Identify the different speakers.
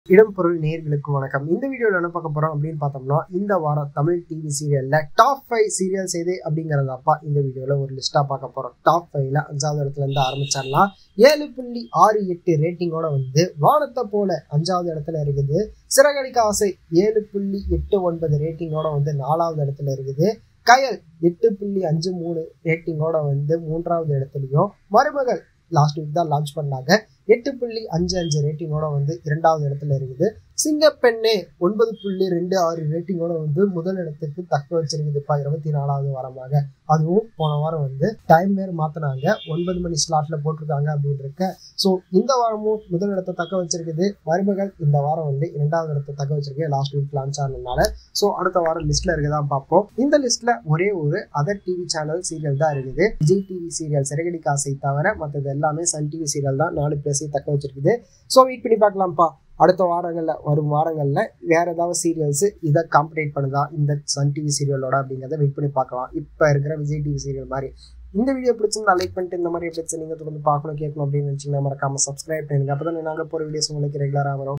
Speaker 1: இடம் பொருள் நேர்களுக்கு வணக்கம் இந்த வீடியோவில் என்ன பார்க்க போறோம் அப்படின்னு பார்த்தோம்னா இந்த வாரம் தமிழ் டிவி சீரியல்ல டாப் ஃபைவ் சீரியல்ஸ் எது அப்படிங்கறத அப்பா இந்த வீடியோல ஒரு லிஸ்டா பார்க்க போறோம் டாப் ஃபைவ்ல அஞ்சாவது இடத்துல இருந்து ஆரம்பிச்சிடலாம் ஏழு புள்ளி ஆறு எட்டு ரேட்டிங்கோட வந்து வானத்தை போல அஞ்சாவது இடத்துல இருக்குது சிறகடிக்க ஆசை ஏழு புள்ளி எட்டு ஒன்பது ரேட்டிங்கோட வந்து நாலாவது இடத்துல இருக்குது கயல் எட்டு புள்ளி அஞ்சு மூணு ரேட்டிங்கோட வந்து மூன்றாவது இடத்துலையும் மருமகள் லாஸ்ட் வீக் தான் லான்ச் பண்ணாங்க எட்டு புள்ளி அஞ்சு அஞ்சு ரேட்டிங்கோட வந்து இரண்டாவது இடத்துல இருக்குது சிங்கப்பெண்ணே ஒன்பது புள்ளி ரெண்டு ஆறு ரேட்டிங்கோட வந்து முதல் இடத்துக்கு தக்க வச்சிருக்குதுப்பா இருபத்தி நாலாவது வாரமாக அதுவும் போன வாரம் வந்து டைம் வேறு மாத்தினாங்க ஒன்பது மணி ஸ்லாட்ல போட்டிருக்காங்க அப்படின்னு இருக்க ஸோ இந்த வாரமும் முதல் இடத்தை தக்க வச்சிருக்குது மருமகள் இந்த வாரம் வந்து இரண்டாவது இடத்தை தக்க வச்சிருக்கு லாஸ்ட் வீக் லான்ச் ஆனதுனால ஸோ அடுத்த வாரம் லிஸ்ட்ல இருக்கதான் பார்ப்போம் இந்த லிஸ்ட்ல ஒரே ஒரு அதர் டிவி சேனல் சீரியல் தான் இருக்குது விஜய் டிவி சீரியல் சிறகடி காசை தவிர மற்றது எல்லாமே சன் டிவி சீரியல் தான் நாலு பிளேஸையும் தக்க வச்சிருக்குது ஸோ வெயிட் பண்ணி பார்க்கலாம்ப்பா அடுத்த வாரங்களில் வரும் வாரங்களில் வேற ஏதாவது சீரியல்ஸ் இதை காம்படேட் பண்ணுதா இந்த சன் டிவி சீரியலோட அப்படிங்கிறத வெயிட் பண்ணி பார்க்கலாம் இப்போ இருக்கிற விஜய் டிவி சீரியல் மாதிரி இந்த வீடியோ பிடிச்சிருந்தா லைக் பண்ணிட்டு இந்த மாதிரி அப்டேட்ஸ் நீங்கள் தொடர்ந்து பார்க்கணும் கேட்கணும் அப்படின்னு நினச்சிங்கன்னா மறக்காம சப்ஸ்கிரைப் பண்ணுங்க அப்போ தான் நாங்கள் போகிற வீடியோஸ் உங்களுக்கு ரெகுலராக வரும்